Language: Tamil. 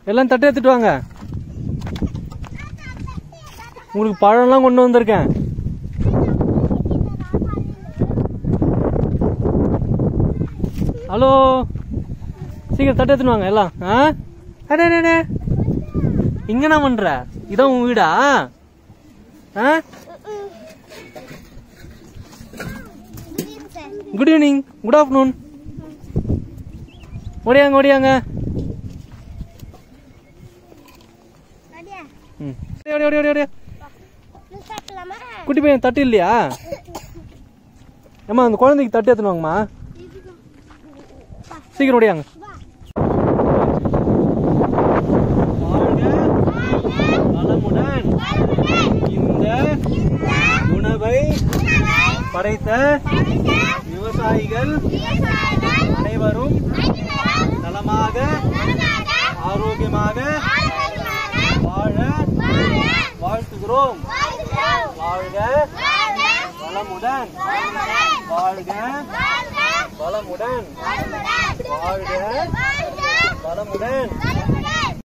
எல்லாம் தட்டு எடுத்துட்டு வாங்க உங்களுக்கு பழம்லாம் கொண்டு வந்திருக்கேன் ஹலோ சீக்கிரம் தட்டு எடுத்துட்டு வாங்க எல்லாம் ஆ அடே அடே, அடே இங்க என்ன பண்ற இதான் உன் வீடா ஆ குட் ஈவினிங் குட் ஆஃப்டர்நூன் ஓடியாங்க ஓடியாங்க ம் ஓடி ஓடி ஓடி ஓடி குட்டி பையன் தட்டு இல்லையா ஏம்மா அந்த குழந்தைக்கு தட்டு எடுத்துன்னு வாங்கம்மா சீக்கிரம் ஓடியாங்க வளமுடன் இந்த உணவை படைத்த விவசாயிகள் அனைவரும் நலமாக ஆரோக்கியமாக வாழ வாழ்த்துகிறோம் வாழ்க வளமுடன் வாழ்க வளமுடன் வாழ்க வளமுடன்